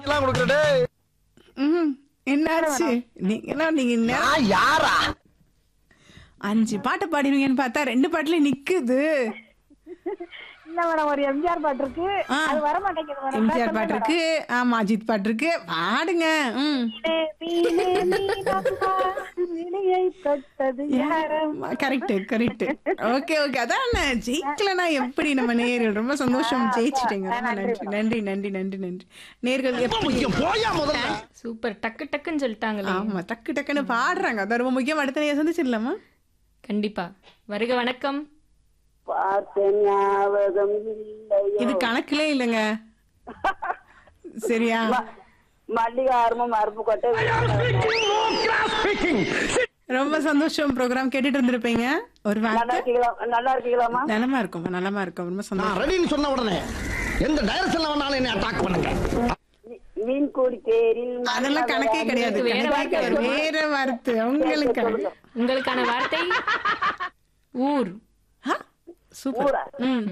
எல்லாம் கொடுக்குறடே ம் என்னாச்சு நீங்களாம் நீங்க என்ன நான் யாரா அஞ்சு பாட்டு பாடிடுவீங்கன்னு பார்த்தா ரெண்டு பாட்டுல நிக்குது இல்ல மேடம் ஒரு எம்ஜிஆர் பாட்டு இருக்கு ஆ. அது வர மாட்டேங்குது மேடம் எம்ஜிஆர் பாட்டு இருக்கு ஆமா அஜித் பாட்டு இருக்கு பாடுங்க ம் வீணே நீரம்மா, விழியை தொட்டது யாரம் கரெக்ட் கரெக்ட் ஓகே ஓகே அதான் ஜெயிக்கலனா எப்படி நம்ம நேர்கள் ரொம்ப சந்தோஷம் ஜெயிச்சிட்டீங்க ரொம்ப நன்றி நன்றி நன்றி நன்றி நன்றி நேர்கள் எப்படி முக்கியம் போயா முதல்ல சூப்பர் டக்கு டக்குன்னு சொல்லிட்டாங்களே ஆமா டக்கு டக்குன்னு பாடுறாங்க அதான் ரொம்ப முக்கியம் அடுத்த நேரம் சந்திச்சிடலாமா கண்டிப்பா வருக வணக்கம் பார்த்த ஞாபகம் இல்லையோ இது கணக்குலே இல்லைங்க சரியா மல்லிகாரமும் அருப்பு கொட்டை ரொம்ப சந்தோஷம் ப்ரோக்ராம் கேட்டுட்டு இருந்திருப்பீங்க ஒரு நல்லா வார்த்தை இருக்கீங்களா நல்லா இருக்கீங்களாமா நலமா இருக்கும் நலமா இருக்கும் ரொம்ப சந்தோஷம் நான் ரெடின்னு சொன்ன உடனே எந்த டைரக்ஷன்ல வேணாலும் என்ன அட்டாக் பண்ணுங்க மீன் கூடி பேரில் அதெல்லாம் கணக்கே கிடையாது வேற கணக்கே வார்த்தை கிடையாது. வேற வார்த்தை உங்களுக்கு உங்களுக்கான வார்த்தை ஊர் சூப்பர் ஊரா ம்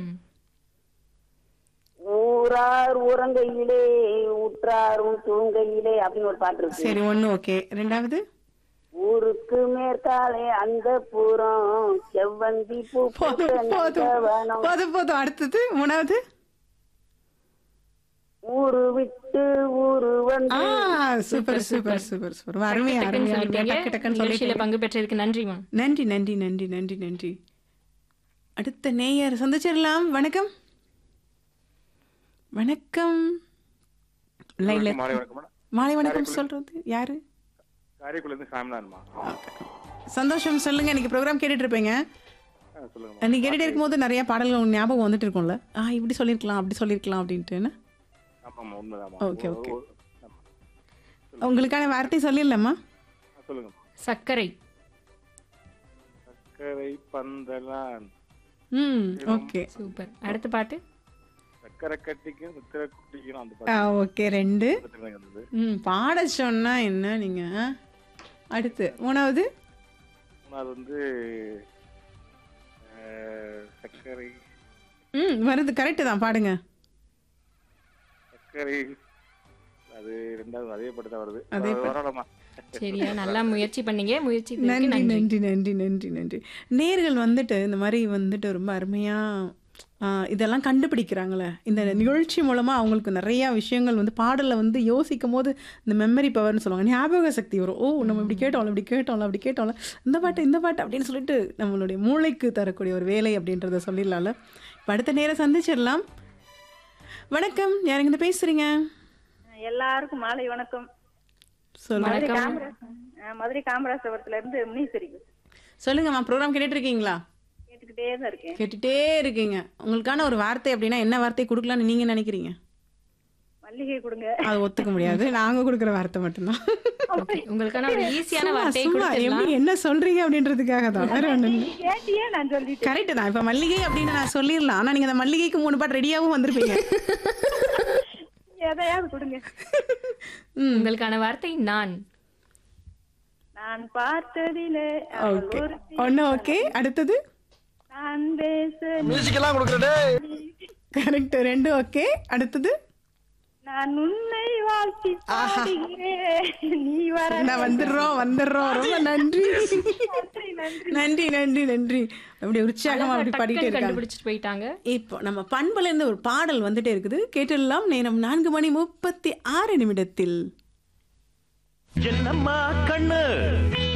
ஊரார் உறங்கையிலே உற்றாரும் தூங்கையிலே அப்படின்னு ஒரு பாட்டு இருக்கு சரி ஒண்ணு ஓகே ரெண்டாவது ஊருக்கு மேற்காலே அந்த பூரம் செவ்வந்தி பூ பூத்த போதும் போதும் நந்தவனம். போதும் போதும் அடுத்தது மூணாவது ஊரு விட்டு ஊரு வந்து ஆ சூப்பர் சூப்பர் சூப்பர் சூப்பர் அருமையா டக்குன்னு அருமையா அருமையா சொல்லிட்டீங்க டக்கு டக்குன்னு நிகழ்ச்சியில சொல்லிட்டீங்க பங்கு பெற்றதுக்கு நன்றிமா நன்றி நன்றி நன்றி நன்றி நன்றி அடுத்த நேயர் சந்திச்சிடலாம் வணக்கம் வணக்கம் லைன்ல மாலை வணக்கம் மேடம் மாலை வணக்கம் சொல்றது யாரு காரைக்குடில இருந்து சாமினான்மா சந்தோஷம் சொல்லுங்க இன்னைக்கு ப்ரோக்ராம் கேட்டுட்டு இருப்பீங்க ஆ, சொல்லுங்க நீ கேட்டுட்டே இருக்கும்போது நிறைய பாடல்கள் உங்களுக்கு ஞாபகம் வந்துட்டு இருக்கும்ல ஆ இப்படி சொல்லியிருக்கலாம் அப்படி சொல்லியிருக்கலாம் அப்படின்ட்டு என்ன? ஆமாம்மா உண்மைதாம்மா ஓகே, ஓ, ஓகே. ஓ, ஆமா. உங்களுக்கான வார்த்தை சொல்லிடலாமா ஆ, சொல்லுங்க சர்க்கரை சர்க்கரை பந்தலான் ம் ஓகே சூப்பர் அடுத்த பாட்டு சர்க்கரை கட்டிக்கும் சித்திரை குட்டிக்கும் அந்த ஆ பாட்டு ஓகே ரெண்டு பக்கத்துல தான் இருந்தது ம் பாட சொன்னா என்ன நீங்க அடுத்து மூணாவது அது வந்து அஹ், சர்க்கரை ம் வருது கரெக்டு தான் பாடுங்க சர்க்கரை அது ரெண்டாவது அதே பாட்டு தான் வருது அதே அது வரலாமா சரியா நல்லா முயற்சி பண்ணீங்க முயற்சி நன்றி நன்றி நன்றி நன்றி நன்றி நன்றி நேர்கள் வந்துட்டு இந்த மாதிரி வந்துட்டு ரொம்ப அருமையா ஆ, இதெல்லாம் கண்டுபிடிக்கிறாங்களே இந்த நிகழ்ச்சி மூலமா அவங்களுக்கு நிறைய விஷயங்கள் வந்து பாடல்ல வந்து யோசிக்கும் போது இந்த மெமரி பவர்னு சொல்லுவாங்க ஞாபக சக்தி வரும் ஓ நம்ம இப்படி கேட்டோம்ல இப்படி கேட்டோம்ல அப்படி கேட்டோம்ல இந்த பாட்டு இந்த பாட்டு அப்படின்னு சொல்லிட்டு நம்மளுடைய மூளைக்கு தரக்கூடிய ஒரு வேலை அப்படின்றத சொல்லிடலாம்ல இப்போ அடுத்த நேரம் சந்திச்சிடலாம் வணக்கம் யாருங்க இருந்து பேசுறீங்க எல்லாருக்கும் மாலை வணக்கம் சொல்லுங்க மதுரை காமராஜ் ஆ, மதுரை காமராஜபுரத்துல இருந்து முனீஸ்வரி சொல்லுங்கம்மா ப்ரோக்ராம் கேட்டுட்டு இருக்கீங்களா கேட்டுக்கிட்டே தான் இருக்கேன் கேட்டுட்டே இருக்கீங்க உங்களுக்கான ஒரு வார்த்தை அப்படின்னா என்ன வார்த்தை கொடுக்கலாம்னு நீங்க நினைக்கிறீங்க மல்லிகை கொடுங்க அது ஒத்துக்க முடியாது நாங்க கொடுக்குற வார்த்தை மட்டும்தான் Okay, உங்களுக்கான ஒரு ஈஸியான சும்மா, வார்த்தையை சும்மா, கொடுத்துடலாம் எப்படி என்ன சொல்றீங்க அப்படின்றதுக்காக தான் வேற ஒண்ணு இல்ல கேட்டியே நான் சொல்லிட்டேன் கரெக்ட் தான் இப்ப மல்லிகை அப்படின்னு நான் சொல்லிடலாம் ஆனா நீங்க அந்த மல்லிகைக்கு மூணு பாட்டு ரெடியாவும் வந்திருப்பீங்க எதையாவது கொடுங்க ம் உங்களுக்கான வார்த்தை நான் நான் பார்த்ததிலே அவள் ஓகே ஒருத்தி. ஒன்னு ஓகே அடுத்தது நான் பேச மியூசிக் எல்லாம் கொடுக்குறடே கரெக்ட் ரெண்டு ஓகே அடுத்தது நான் உன்னை வாழ்த்தி பாடுகிறேன் நீ வர நான் வந்துடுறோம் வந்துடுறோம் ரொம்ப நன்றி நன்றி நன்றி நன்றி நன்றி நன்றி அப்படி உற்சாகமா அப்படி பாடிட்டே டக்குன்னு இருக்காங்க கண்டுபிடிச்சிட்டு போயிட்டாங்க இப்போ நம்ம பண்புல இருந்து ஒரு பாடல் வந்துட்டே இருக்குது கேட்டுடலாம் நேரம் நான்கு மணி முப்பத்தி ஆறு நிமிடத்தில் என்னம்மா கண்ணு